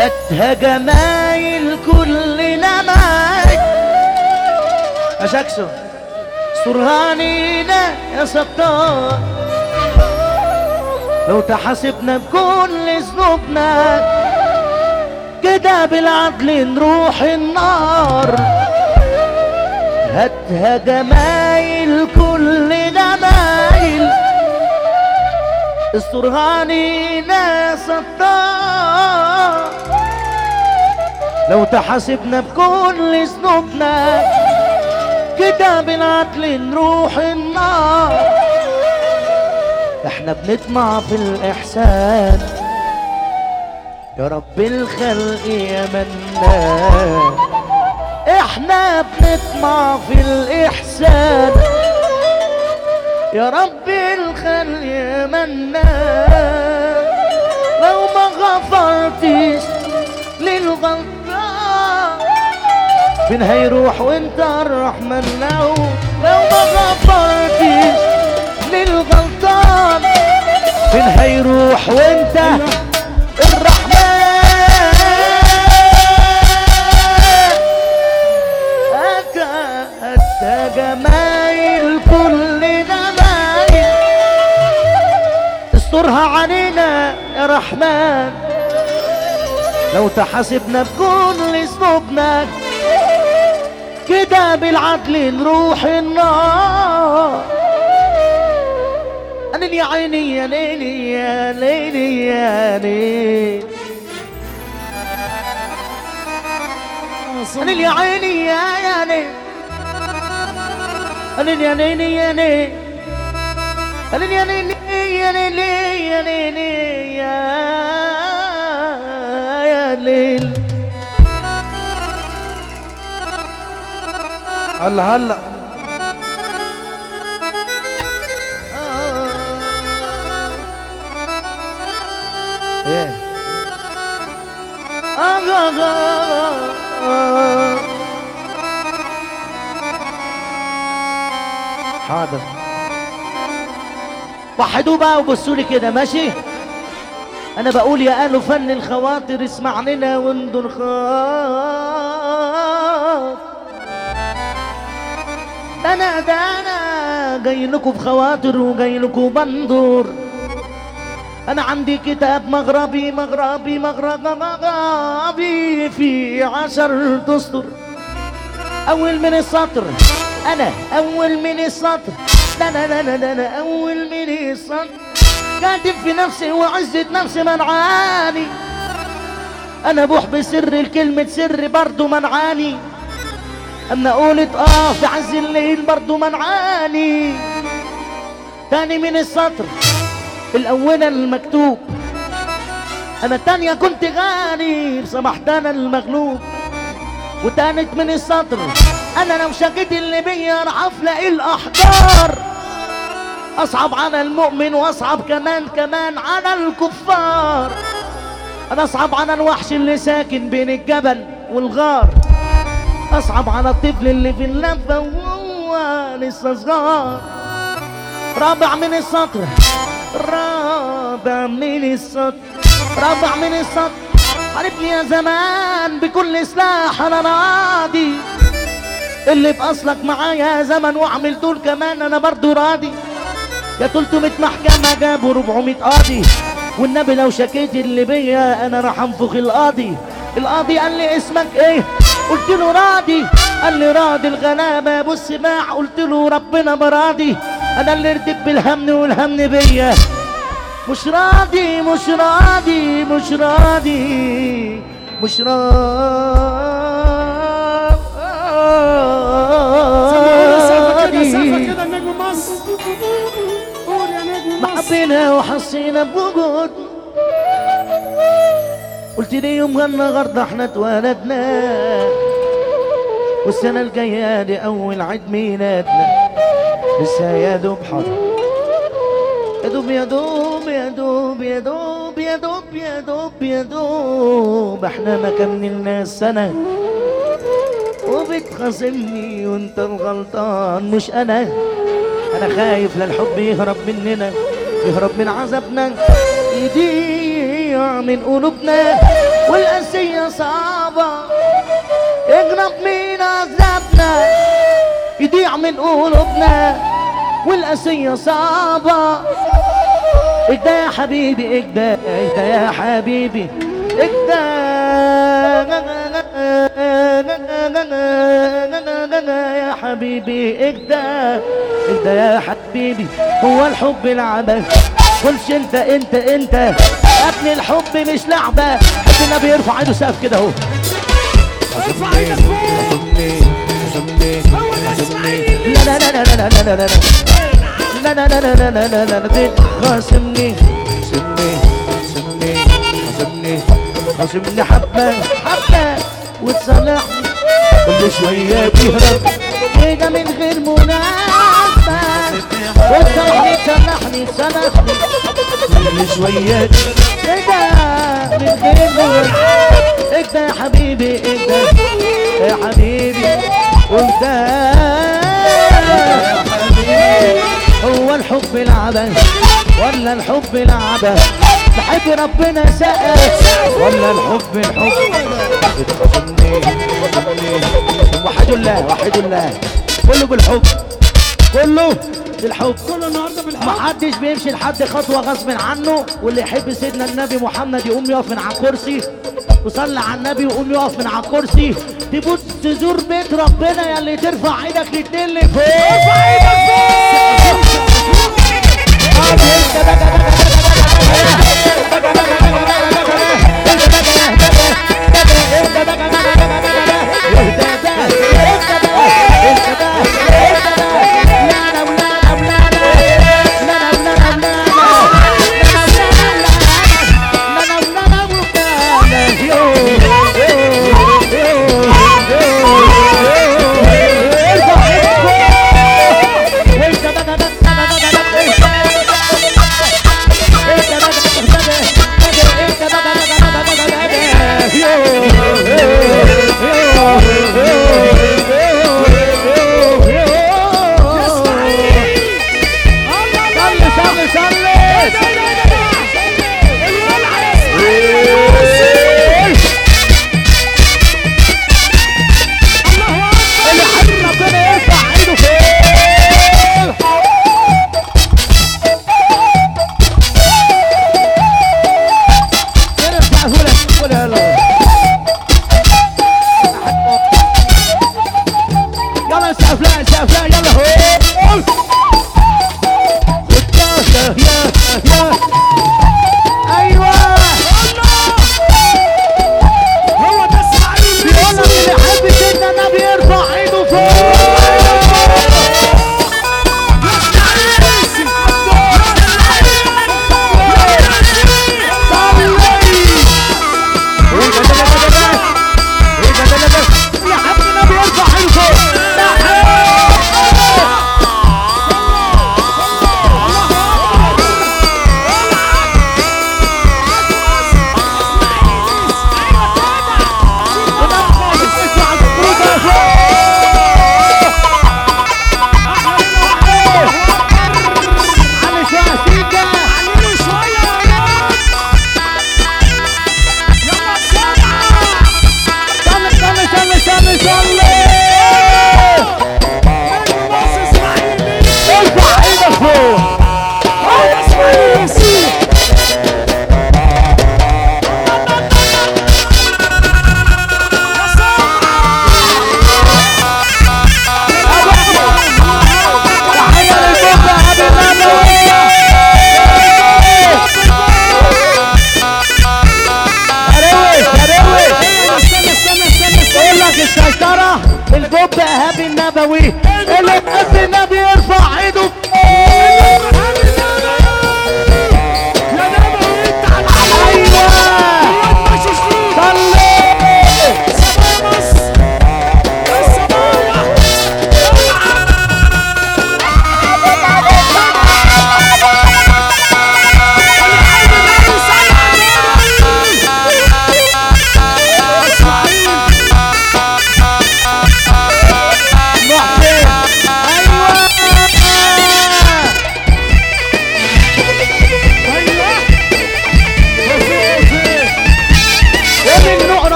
هاتها جمايل كلنا معاك يا شاكسو سرهانينا يا ستار لو تحاسبنا بكل ذنوبنا كده بالعدل نروح النار هاتها جمايل كل جمايل استرهاني ناس ستار لو تحاسبنا بكل ذنوبنا كده بالعدل نروح النار احنا بنطمع في الاحسان يا رب الخلق يا منان احنا بنطمع في الاحسان يا رب الخلق يا منان لو ما غفرتش للغلطان فين هيروح وانت الرحمن لو لو ما غفرتش للغلطان فين هيروح وانت الرحمن أتى أتى جمايل كل جمايل استرها علينا يا رحمن لو تحاسبنا بكل ذنوبنا كده بالعدل نروح النار أنا يا عيني يا ليلي يا ليلي يا ليلي أنا يا عيني يا يا ليلي أنا يا ليلي يا ليلي أنا يا ليلي يا ليلي يا ليلي يا يا ليل هلا هلا ايه حاضر وحدوا بقى وبصوا لي كده ماشي انا بقول يا اهل فن الخواطر اسمع لنا وانظر خاطر ده انا ده انا جاي لكم بخواطر وجاي لكم بنظر انا عندي كتاب مغربي مغربي مغربي مغربي في عشر دستور اول من السطر انا اول من السطر لا لا لا لا لا, لا اول من السطر كاتب في نفسي وعزة نفسي منعاني انا بوح بسر الكلمة سر برضو منعاني اما قولت اه في عز الليل برضو منعاني تاني من السطر الأولى المكتوب أنا التانية كنت غني سمحت أنا المغلوب وتانت من السطر أنا لو شكيت اللي بيا راح أفلق الأحجار أصعب على المؤمن وأصعب كمان كمان على الكفار أنا أصعب على الوحش اللي ساكن بين الجبل والغار أصعب على الطفل اللي في اللفة وهو لسه صغار رابع من السطر رابع من السطر رابع من السطر حاربني يا زمان بكل سلاح انا راضي اللي باصلك معايا يا زمن واعمل دول كمان انا برضو راضي يا 300 محكمة جابوا 400 قاضي والنبي لو شكيت اللي بيا انا راح انفخ القاضي القاضي قال لي اسمك ايه قلت له راضي قال لي راضي الغلابة يا ابو السماع قلت له ربنا براضي انا اللي رديت بالهم والهم بيا مش راضي مش راضي مش راضي مش سقفة كده سقفة راضي كده نجم مصر قول يا نجم مصر حبينا وحسينا بوجود قلت لي يوم النهارده احنا اتولدنا والسنة الجاية دي أول عيد ميلادنا لسه يا دوب حضر يا دوب يا دوب يا دوب يا دوب يا دوب يا دوب يا دوب احنا ما كملنا السنة وبتخاصمني وانت الغلطان مش انا انا خايف للحب يهرب مننا يهرب من عذابنا يضيع من قلوبنا والقاسية صعبة اقرب من عذابنا يضيع من قلوبنا والقاسية صعبة اهدى يا حبيبي اهدى اهدى يا حبيبي اهدى يا حبيبي اهدى اهدى يا حبيبي هو الحب لعبة قلش انت انت انت يا ابني الحب مش لعبة حب النبي يرفع ايده سقف كده اهو ارفع ايدك فوق هو ده اسماعيل لا لا لا لا لا لا لا لا لا لا لا لا لا لا لا لا لا خاصمني خاصمني خاصمني خاصمني خاصمني حبة حبة وتصالحني كل شوية بيهرب كده من غير مناسبة وتصالحني تصالحني تصالحني كل شوية كده من غير مناسبة اهدى يا حبيبي اهدى يا حبيبي واهدى هو الحب لعبة ولا الحب لعبة بحب ربنا سقف ولا الحب الحب وحد الله وحد الله كله بالحب كله بالحب كل النهارده بالحب محدش بيمشي لحد خطوة غصب عنه واللي يحب سيدنا النبي محمد يقوم يقف من على الكرسي وصلي على النبي ويقوم يقف من على الكرسي تبص تزور بيت ربنا يا اللي ترفع ايدك الاتنين لفوق ارفع ايدك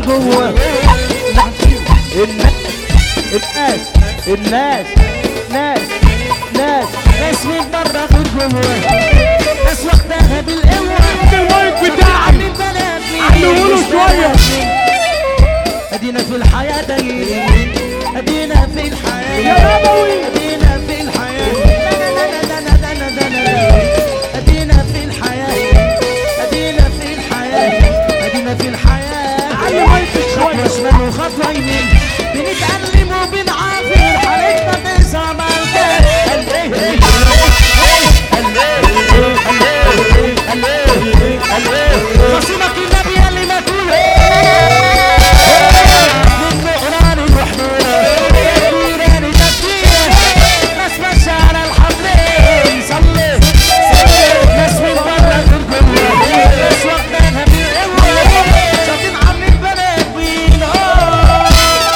جوه الناس الناس الناس ناس ناس ناس من بره في جوه ناس واخداها بالقوه المايك بتاعك من بلدي علموله مش شوية. بلدي. ادينا في الحياه دايرين ادينا في الحياه يا نبوي. ادينا في الحياه دنا دنا دنا دنا دنا. ادينا في الحياه ادينا في الحياه ادينا في الحياه علي مايكك شوية. خطوه شمال وخطوه يمين بنتعلم وبنعافر حالتنا تصعب على خصمك النبي اللي ما تقول من نقران الوحدة نيران تكبير ناس ماشية على الحبلين صلي صلي ناس من برا في الجوة ناس واخدينها بالقوة شاطين عاملين بنات بينا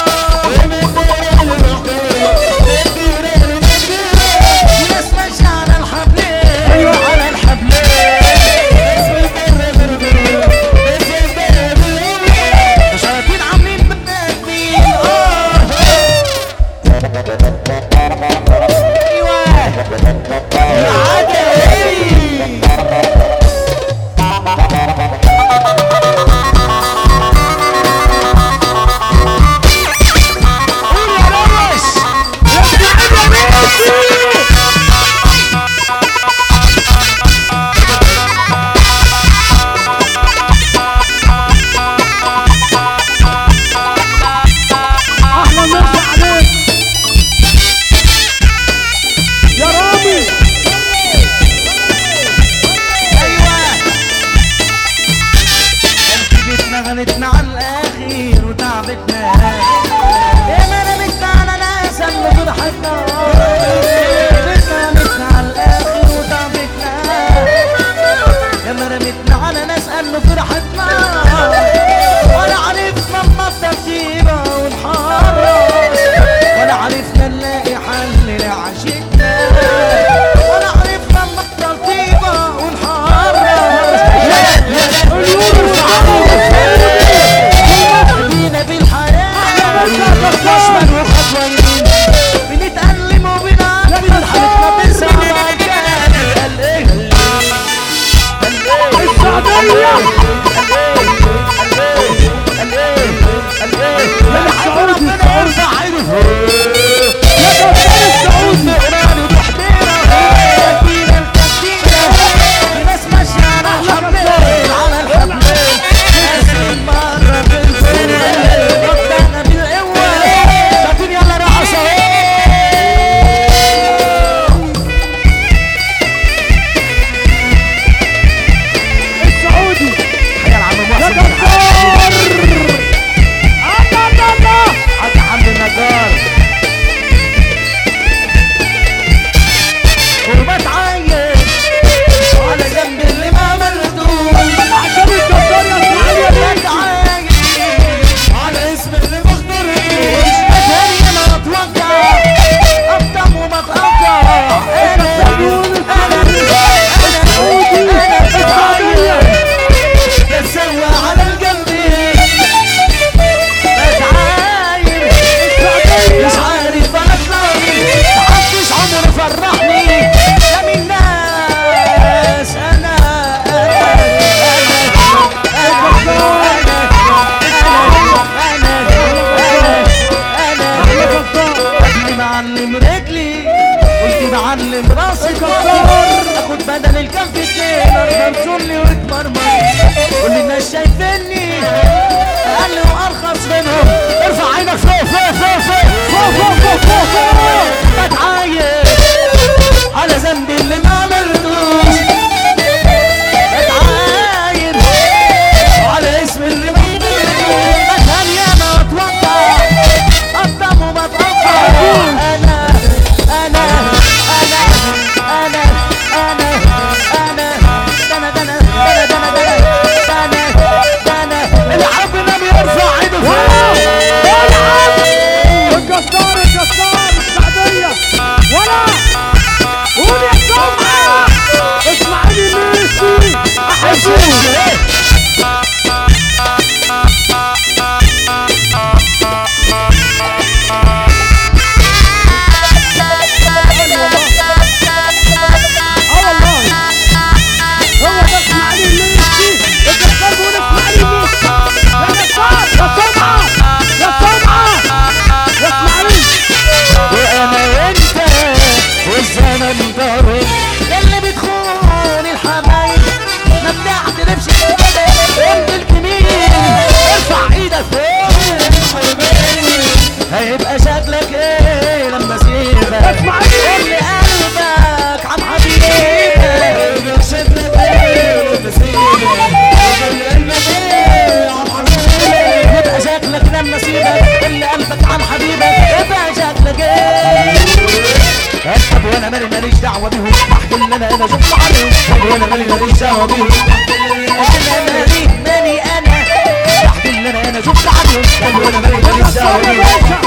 اللي انا انا شفت عنه وانا مالي ماليش دعوه بيه انا مالي مالي انا تحت اللي انا انا شفت عنه وانا مالي ماليش دعوه بيه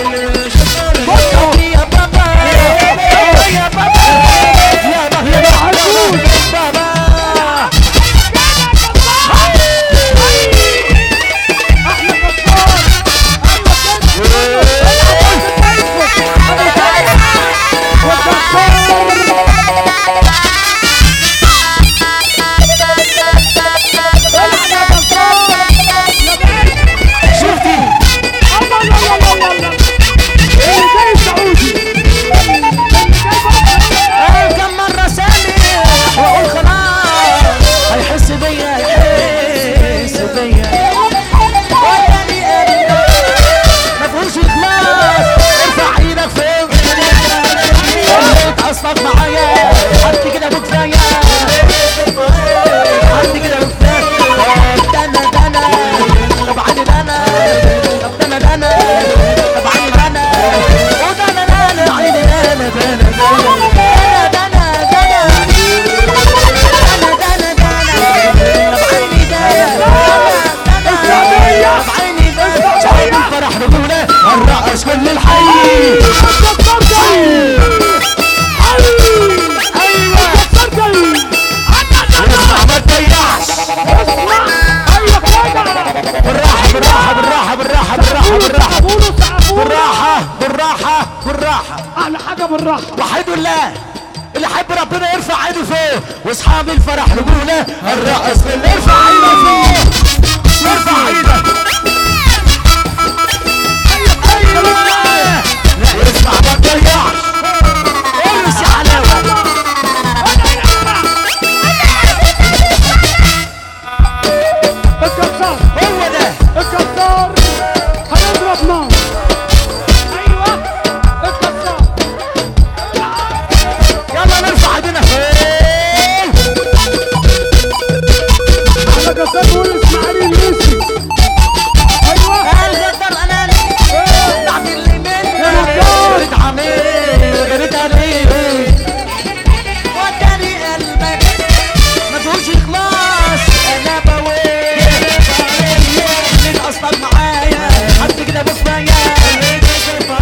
يا بابا يا بابا يا بابا يا بابا شفتي آه، كم مرة سامح واقول خلاص هيحس بيا هيحس بيا وتاني قلبي ما فيهوش اخلاص ارفع ايدك فوق خليت اصلك معايا حد كده بكفايه حد كده بكفايه ده انا ده انا طب عادي ده انا طب ده انا ده انا طب عادي ده انا وده انا ده انا عادي ده انا ده انا ده انا ده انا ده انا انا ده انا ده انا طب عيني ده انا ده انا طب عيني ده صاحب الفرح رجوله الرقص كل الحي اسمع ما تضيعش بالراحه بالراحه بالراحه بالراحه بالراحه بالراحه بالراحه بالراحه بالراحه احلى حاجه بالراحه وحيد الله اللي يحب ربنا يرفع ايده فوق واصحاب الفرح رجوله الرقص اللي يرفع ايده فوق يرفع ايدك ايوه لا اسمع ما تضيعش ارقص يا حلاوه الكسار هو ده الكسار هيضرب نار ايوه الكسار يلا نرفع ايدينا فوق احلى كسار بيقول اسماعيل الميسي ايوه الغدر اناني بعد اللي مني جريت عليه جريت عليه وداني قلبك ما فيهوش اخلاص انا بويل من اصلك معايا حد كده بكفايه